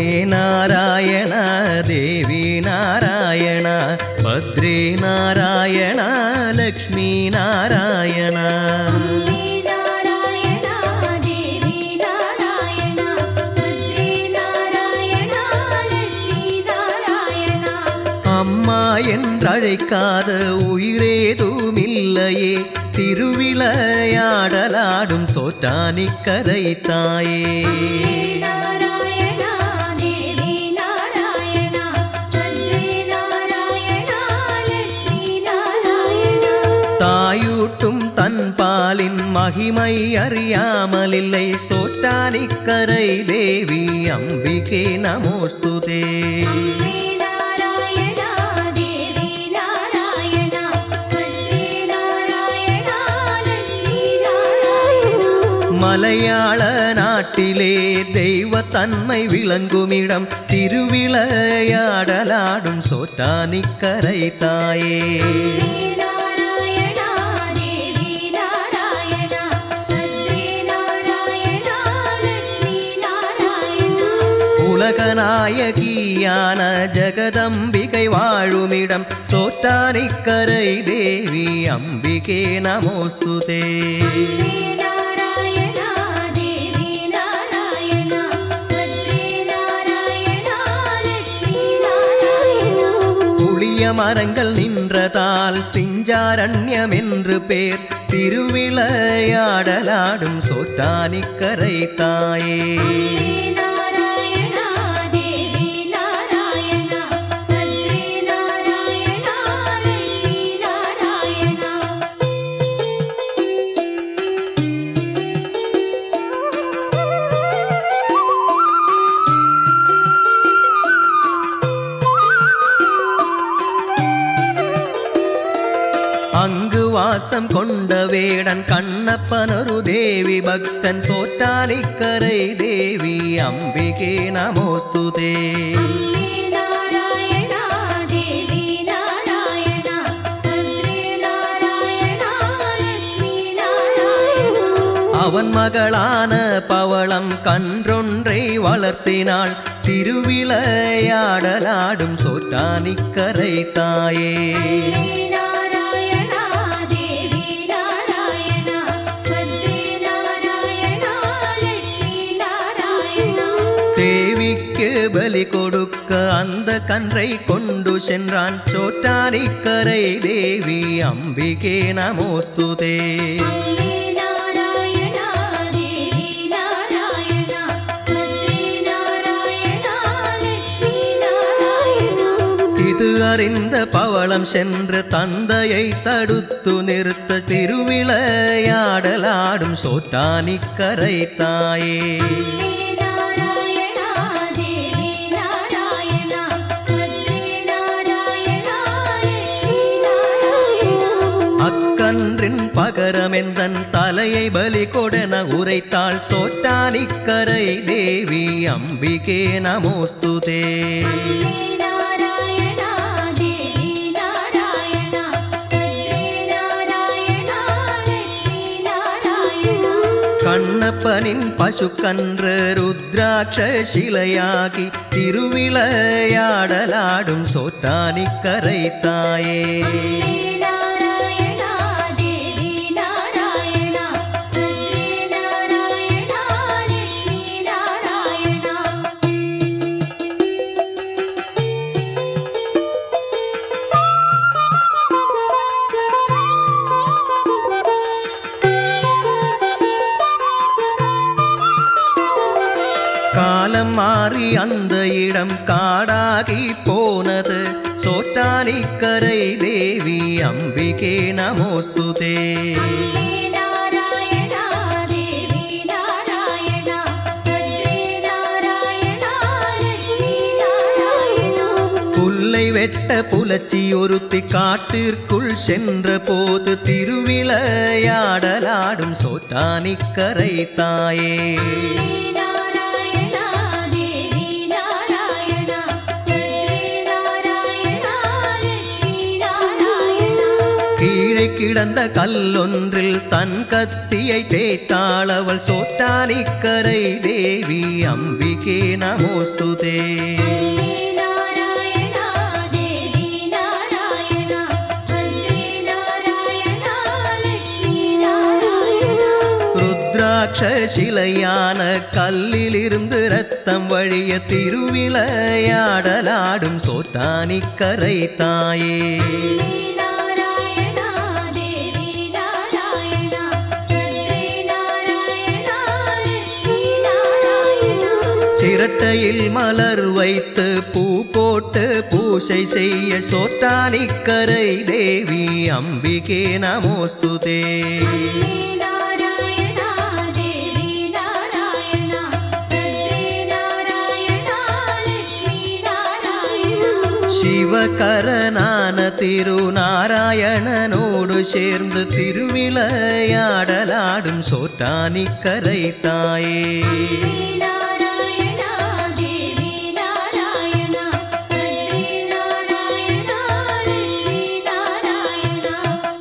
நாராயண தேவி நாராயண பத்ரே நாராயண லக்ஷ்மி நாராயண அம்பே நாராயணா தேவி நாராயணா பத்ரே நாராயணா லக்ஷ்மி நாராயணா அம்மா என்றழைக்காத உயிரேதுமில்லையே திருவிளையாடலாடும் சோட்டானிக்கரை தாயே நாராயணா தேவி நாராயணா பத்ரே நாராயணா லக்ஷ்மி நாராயணா தாயூட்டும் தன் பாலின் மகிமை அறியாமலில்லை சோட்டானிக்கரை தேவி அம்பிகே நமோஸ்துதே அம்பே நாராயணா தேவி நாராயணா பத்ரே நாராயணா லக்ஷ்மி நாராயணா மலையாள நாட்டிலே தெய்வத்தன்மை விளங்குமிடம் திருவிளையாடலாடும் சோட்டானிக்கரை தாயே நாராயணா தேவி நாராயணா பத்ரே நாராயணா லக்ஷ்மி நாராயணா உலகநாயகியான ஜெகதம்பிகை வாழுமிடம் சோட்டானிக்கரை தேவி அம்பிகே நமோஸ்துதே நாராயணா தேவி நாராயணா பத்ரே நாராயணா லக்ஷ்மி நாராயணா புளிய மரங்கள் நின்றதால் சிஞ்சாரண்யம் என்று பேர் திருவிளையாடலாடும் சோட்டானிக்கரை தாயே நாராயணா தேவி நாராயணா பத்ரே நாராயணா லக்ஷ்மி நாராயணா அங்கு வாசம் கொண்ட வேடன் கண்ணப்பனொரு தேவி பக்தன் சோட்டானிக்கரை தேவி அம்பிகே நமோஸ்துதே அம்பே நாராயணா தேவி நாராயணா பத்ரே நாராயணா லக்ஷ்மி நாராயணா அவன் மகளான பவளம் கன்றொன்றை வளர்த்தினாள் திருவிளையாடலாடும் சோட்டானிக்கரை தாயே நாராயணா தேவி நாராயணா பத்ரே நாராயணா லக்ஷ்மி நாராயணா தேவிக்கு பலி கொடுக்க அந்த கன்றை கொண்டு சென்றான் சோட்டானிக்கரை தேவி அம்பிகே நமோஸ்துதே அம்பே நாராயணா தேவி நாராயணா பத்ரே நாராயணா லக்ஷ்மி நாராயணா இது அறிந்த பவளம் சென்று தந்தையை தடுத்து நிறுத்த திருவிளையாடலாடும் சோட்டானிக்கரை தாயே நாராயணா தேவி நாராயணா பத்ரே நாராயணா லக்ஷ்மி நாராயணா அக்கன்றின் பகரமெந்தன் தலையை பலி கொடன உரைத்தாள் சோட்டானிக்கரை தேவி அம்பிகே நமோஸ்துதே நாராயணா தேவி நாராயணா பத்ரே நாராயணா லக்ஷ்மி நாராயணா கண்ணப்பனின் பசுக்கன்று ருத்ராட்ச சிலையாகி திருவிளையாடலாடும் சோட்டானிக்கரை தாயே நாராயணா தேவி நாராயணா பத்ரே நாராயணா லக்ஷ்மி நாராயணா காலம் மாறி அந்த இடம் காடாகி போனது சோட்டானிக்கரை தேவி அம்பிகே நமோஸ்துதே நாராயணா தேவி நாராயணா பத்ரே நாராயணா லக்ஷ்மி நாராயணா புல்லை வெட்ட புலச்சி ஒருத்தி காட்டிற்குள் சென்ற போது திருவிளையாடலாடும் சோட்டானிக்கரை தாயே நாராயணா தேவி நாராயணா பத்ரே நாராயணா லக்ஷ்மி நாராயணா கீழே கிடந்த கல்லொன்றில் தன் கத்தியை தேய்த்தாள் அவள் சோட்டானிக்கரை தேவி அம்பிகே நமோஸ்துதே அன்பே நாராயணா தேவி நாராயணா பத்ரே நாராயணா லக்ஷ்மி நாராயணா ருத்ராட்ச சிலையான கல்லிலிருந்து ரத்தம் வழிய திருவிளையாடலாடும் சோட்டானிக்கரை தாயே அன்பே நாராயணா தேவி நாராயணா பத்ரே நாராயணா லக்ஷ்மி நாராயணா சிரட்டையில் மலர் வைத்து பூ போட்டு பூசை செய்ய சோட்டானிக்கரை தேவி அம்பிகே நமோஸ்துதே அன்பே நாராயணா தேவி நாராயணா பத்ரே நாராயணா லக்ஷ்மி நாராயணா சிவகரனான திருநாராயணனோடு சேர்ந்து திருவிளையாடலாடும் சோட்டானிக்கரை தாயே அன்பே நாராயணா தேவி நாராயணா பத்ரே நாராயணா லக்ஷ்மி நாராயணா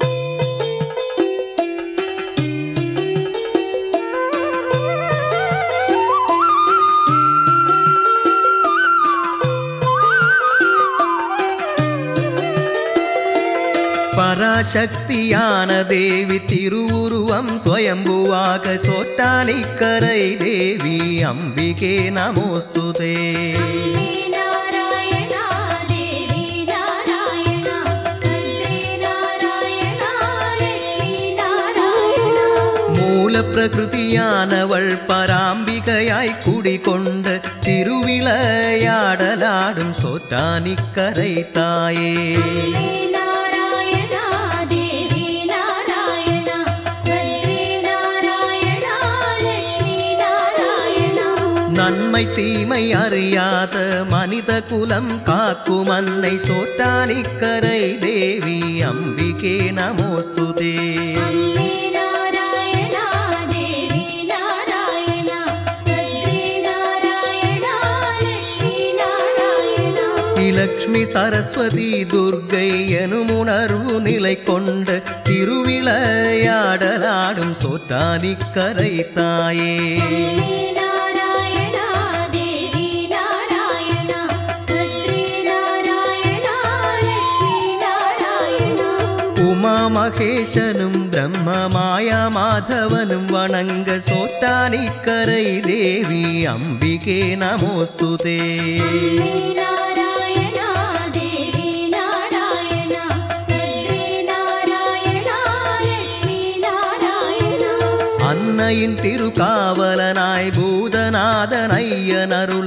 பராசக்தியான தேவி திருவுருவம் ஸ்வயம்புவாக சோட்டானிக்கரை தேவி அம்பிகே நமோஸ்துதே அன்பே நாராயணா தேவி நாராயணா பத்ரே நாராயணா லக்ஷ்மி நாராயணா மூல பிரகிருதியானவள் பராம்பிகையாய் குடிகொண்ட திருவிளையாடலாடும் சோட்டானிக்கரை தாயே அன்பே நாராயணா தேவி நாராயணா பத்ரே நாராயணா லக்ஷ்மி நாராயணா நன்மை தீமை அறியாத மனித குலம் காக்கும் அன்னை சோட்டானிக்கரை தேவி அம்பிகே நமோஸ்துதே அன்பே நாராயணா தேவி நாராயணா பத்ரே நாராயணா லக்ஷ்மி நாராயணா லக்ஷ்மி சரஸ்வதி துர்க்கை எனும் உணர்வு நிலை கொண்ட திருவிளையாடலாடும் சோட்டானிக்கரை தாயே அன்பே நாராயணா தேவி நாராயணா பத்ரே நாராயணா லக்ஷ்மி நாராயணா உமா மகேஷனும் பிரம்ம மாயா மாதவனும் வணங்க சோட்டானிக்கரை தேவி அம்பிகே நமோஸ்துதே அன்பே நாராயணா தேவி நாராயணா பத்ரே நாராயணா லக்ஷ்மி நாராயணா அன்னையின் திருக்காவலனாய் பூதநாதன் ஐயன் அருள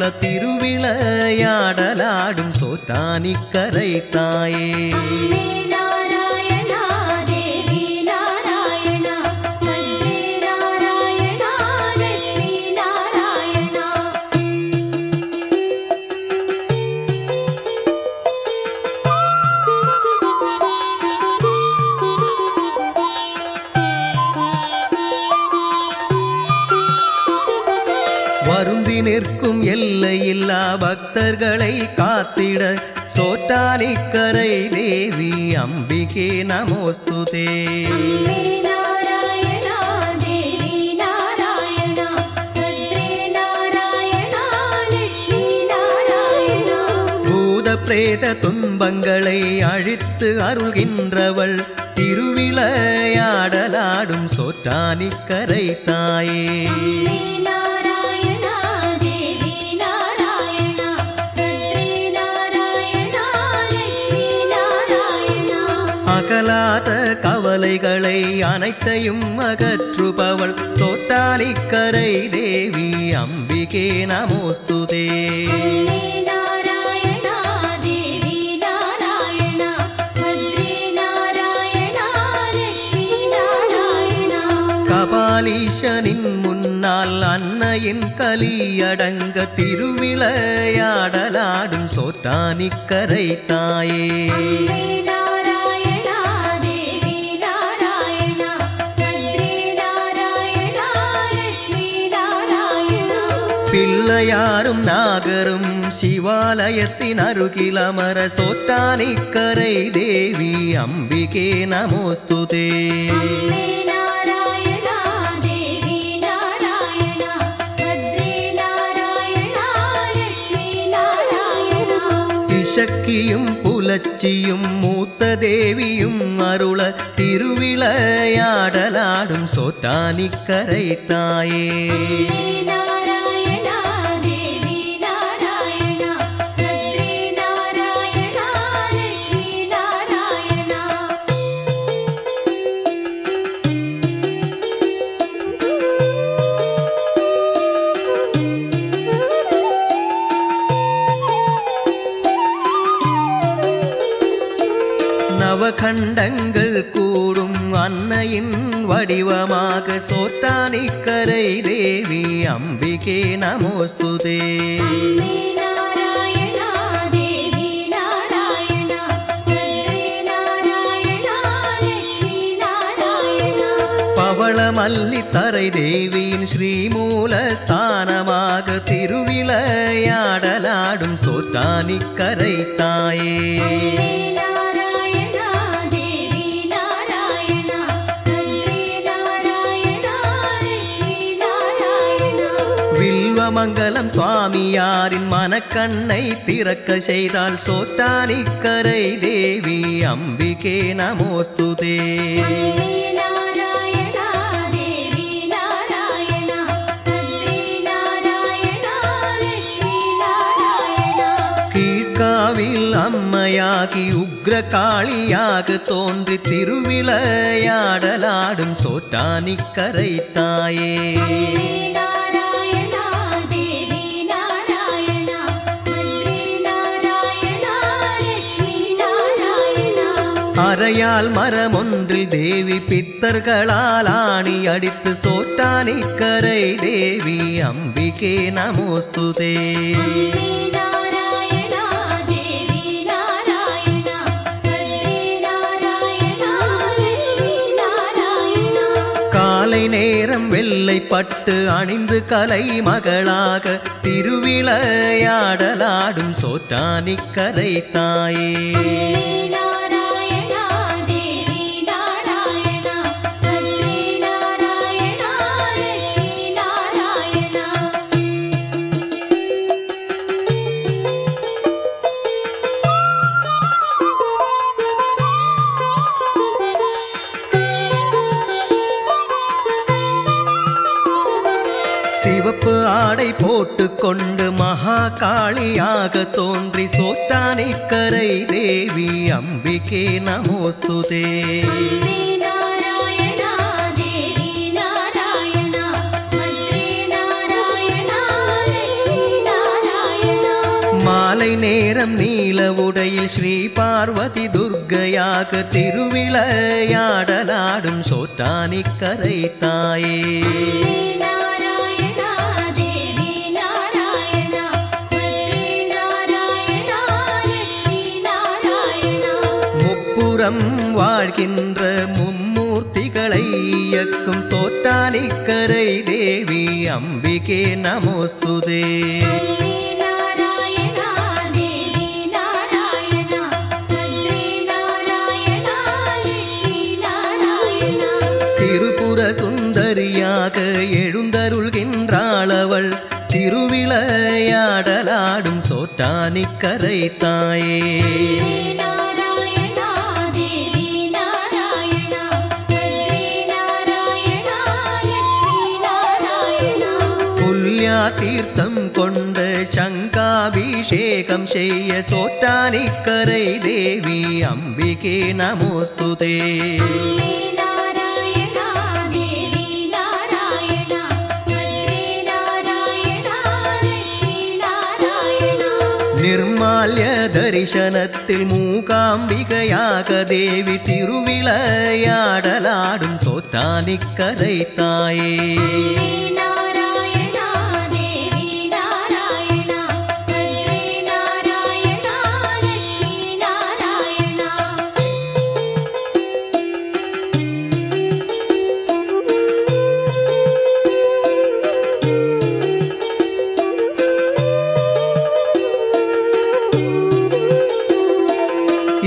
திருவிளையாடலாடும் சோட்டானிக்கரை தாயே அன்பே நாராயணா தேவி நாராயணா பத்ரே நாராயணா லக்ஷ்மி நாராயணா வருந்தி நிற்கும் எல்லையில்லா பக்தர்களை காத்திட சோட்டானிக்கரை தேவி அம்பிகே நமோஸ்துதே அன்பே நாராயணா தேவி நாராயணா பத்ரே நாராயணா லக்ஷ்மி நாராயணா பூத பிரேத துன்பங்களை அழித்து அருள்கின்றவள் திருவிளையாடலாடும் சோட்டானிக்கரை தாயே அன்பே நாராயணா தேவி நாராயணா பத்ரே நாராயணா லக்ஷ்மி நாராயணா அகலாத கவலைகளை அனைத்தையும் அகற்றுபவள் சோட்டானிக்கரை தேவி அம்பிகே நமோஸ்துதே அன்பே நாராயணா தேவி நாராயணா பத்ரே நாராயணா லக்ஷ்மி நாராயணா கபாலீசனின் முன்னால் அன்னையின் கலியடங்க திருவிளையாடலாடும் சோட்டானிக்கரை தாயே அன்பே நாராயணா தேவி நாராயணா பத்ரே நாராயணா லக்ஷ்மி நாராயணா பிள்ளையாரும் நாகரும் சிவாலயத்தின் அருகில் அமர சோட்டானிக்கரை தேவி அம்பிகே நமோஸ்துதே அம்பே நாராயணா தேவி நாராயணா பத்ரே நாராயணா லக்ஷ்மி நாராயணா இசக்கியும் புலச்சியும் மூத்த தேவியும் அருள திருவிளையாடலாடும் சோட்டானிக்கரை தாயே அம்பே நாராயணா தேவி நாராயணா பத்ரே நாராயணா லக்ஷ்மி நாராயணா நவகண்டங்கள் கூடும் அன்னையின் வடிவமாக சோட்டானிக்கரை தேவி அம்பிகே நமோஸ்துதே அம்பே நாராயணா தேவி நாராயணா பத்ரே நாராயணா லக்ஷ்மி நாராயணா பவளமல்லி தரை தேவியின் ஸ்ரீமூல ஸ்தானமாக திருவிளையாடலாடும் சோட்டானிக்கரை தாயே அம்பே நாராயணா தேவி நாராயணா பத்ரே நாராயணா லக்ஷ்மி நாராயணா வில்வமங்கலம் சுவாமியாரின் மனக்கண்ணை திறக்க செய்தால் சோட்டானிக்கரை தேவி அம்பிகே நமோஸ்துதே அம்பே நாராயணா தேவி நாராயணா பத்ரே நாராயணா லக்ஷ்மி நாராயணா கீழ்காவில் அம்மையாகி உக்ர காளியாக தோன்றி திருவிளையாடலாடும் சோட்டானிக்கரை தாயே அம்பே நாராயணா தேவி நாராயணா பத்ரே நாராயணா லக்ஷ்மி நாராயணா அறையால் மரமொன்றில் தேவி பித்தர்களால் ஆணி அடித்து சோட்டானிக்கரை தேவி அம்பிகே நமோஸ்துதே அம்பே நாராயணா தேவி நாராயணா பத்ரே நாராயணா லக்ஷ்மி நாராயணா காலை நேரம் வெள்ளை பட்டு அணிந்து கலை மகளாக திருவிளையாடலாடும் சோட்டானிக்கரை தாயே அம்பே நாராயணா தேவி நாராயணா பத்ரே நாராயணா லக்ஷ்மி நாராயணா சிவப்பு ஆடை போட்டு கொண்டு மகா காளியாக தோன்றி சோட்டானிக்கரை தேவி அம்பிகே நமோஸ்துதே அம்பே நாராயணா தேவி நாராயணா பத்ரே நாராயணா லக்ஷ்மி நாராயணா மாலை நேரம் நீல உடையில் ஸ்ரீ பார்வதி துர்க்கையாக திருவிளையாடலாடும் சோட்டானிக்கரை தாயே அம்பே நாராயணா தேவி நாராயணா பத்ரே நாராயணா லக்ஷ்மி நாராயணா முப்புறம் வாழ்கின்ற மும்மூர்த்திகளை இயக்கும் சோட்டானிக்கரை தேவி அம்பிகே நமோஸ்துதே அம்பே நாராயணா தேவி நாராயணா பத்ரே நாராயணா லக்ஷ்மி நாராயணா திருப்புர சுந்தரியாக எழுந்தருள்கின்றாள் அவள் திருவிளையாடலாடும் சோட்டானிக்கரை தாயே அம்பே நாராயணா தேவி நாராயணா பத்ரே நாராயணா லக்ஷ்மி நாராயணா புல்யா தீர்த்தம் கொண்ட சங்காபிஷேகம் செய்ய சோட்டானிக்கரை தேவி அம்பிகே நமோஸ்துதே அம்பே நாராயணா தேவி நாராயணா பத்ரே நாராயணா லக்ஷ்மி நாராயணா நிர்மால்ய தரிசனத்தில் மூகாம்பிகையாக தேவி திருவிளையாடலாடும் சோத்தானிக்கரை தாயே அம்பே நாராயணா தேவி நாராயணா பத்ரே நாராயணா லக்ஷ்மி நாராயணா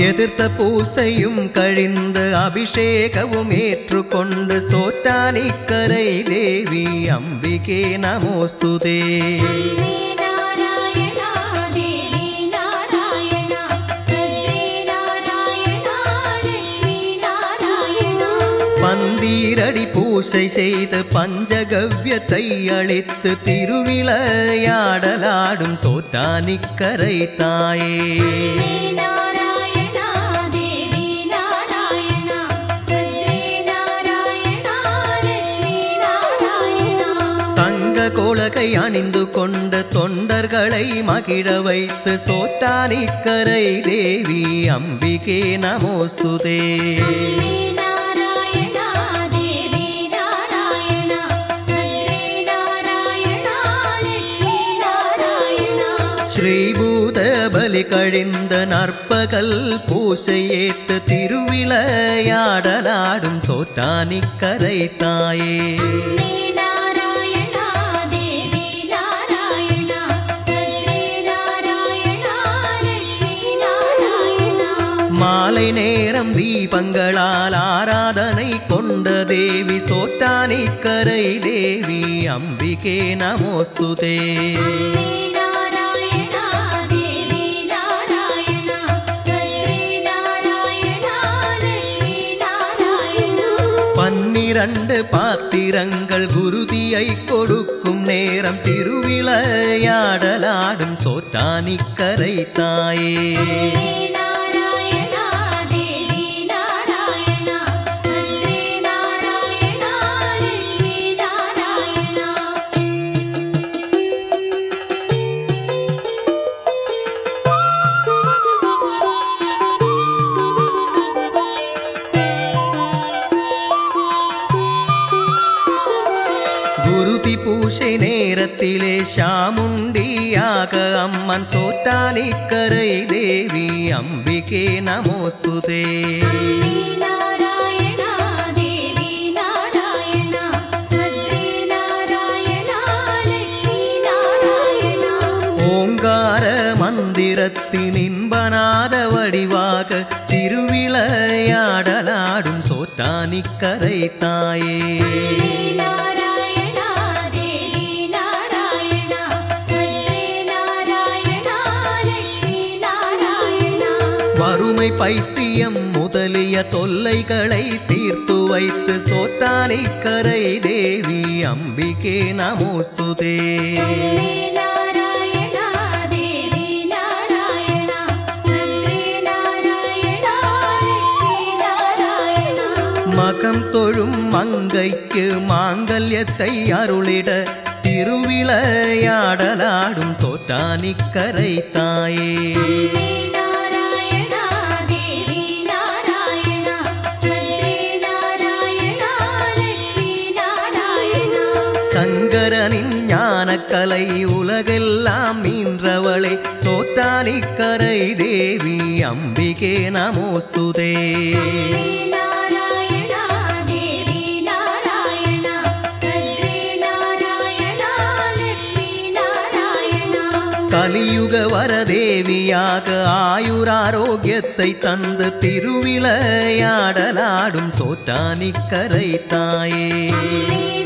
எதிர்த்த பூசையும் கழிந்து அபிஷேகവും ஏற்றுக்கொண்டு சோட்டானிக்கரை தேவி அம்பிகே நமோஸ்துதே அம்பே நாராயணா தேவி நாராயணா ருத்ரே நாராயணா லக்ஷ்மி நாராயணா பந்தீரடி பூசை செய்து பஞ்சகவ்யத்தை அளித்து திருவிளையாடலாடும் சோட்டானிக்கரை தாயே அம்பே நாராயணா தேவி நாராயணா ருத்ரே நாராயணா லக்ஷ்மி நாராயணா தங்க கோலகை அணிந்து கொண்ட தொண்டர்களை மகிழ வைத்து சோட்டானிக்கரை தேவி அம்பிகே நமோஸ்துதே அம்பே நாராயணா தேவி நாராயணா ருத்ரே நாராயணா லக்ஷ்மி நாராயணா ஸ்ரீபூத பலி கழிந்த நற்பகல் பூசையேத்து திருவிளையாடலாடும் சோட்டானிக்கரை தாயே அம்பே நாராயணா தேவி நாராயணா ருத்ரே நாராயணா லக்ஷ்மி நாராயணா மாலை நேரம் தீபங்களால் ஆராதனை கொண்ட தேவி சோட்டானிக்கரை தேவி அம்பிகே நமோஸ்துதே அம்பே நாராயணா தேவி நாராயணா ருத்ரே நாராயணா லக்ஷ்மி நாராயணா பன்னிரண்டு பாத்திரங்கள் குருதியை கொடுக்கும் நேரம் திருவிளையாடலாடும் சோட்டானிக்கரை தாயே அம்பே நாராயணா தேவி நாராயணா ருத்ரே நாராயணா லக்ஷ்மி நாராயணா குருதி பூசை நேரத்திலே சாமுண்டியாக அம்மன் சோட்டானிக்கரை தேவி அம்பிகே நமோஸ்துதே அம்பே நாராயணா தேவி நாராயணா ருத்ரே நாராயணா லக்ஷ்மி நாராயணா ஓங்கார மந்திரத்தின் இன்பநாத வடிவாக திருவிளையாடலாடும் சோட்டானிக்கரை தாயே அம்பே நாராயணா தேவி நாராயணா ருத்ரே நாராயணா லக்ஷ்மி நாராயணா வறுமை பைத்தியம் முதலிய தொல்லைகளை தீர்த்து வைத்து சோட்டானிக்கரை தேவி அம்பிகே நமோஸ்துதே அம்பே நாராயணா தேவி நாராயணா ருத்ரே நாராயணா லக்ஷ்மி நாராயணா மகம் தொழும் மங்கைக்கு மாங்கல்யத்தை அருளிட திருவிளையாடலாடும் சோட்டானிக்கரை தாயே அம்பே நாராயணா தேவி நாராயணா ருத்ரே நாராயணா லக்ஷ்மி நாராயணா சங்கரனின் ஞானக்கலை உலகெல்லாம் மீன்றவளே சோட்டானிக்கரை தேவி அம்பிகே நமோஸ்துதே அம்பே நாராயணா தேவி நாராயணா ருத்ரே நாராயணா லக்ஷ்மி நாராயணா கலியுக வரதேவியாக ஆயுராரோக்கியத்தை தந்து திருவிளையாடலாடும் சோட்டானிக்கரை தாயே அம்பே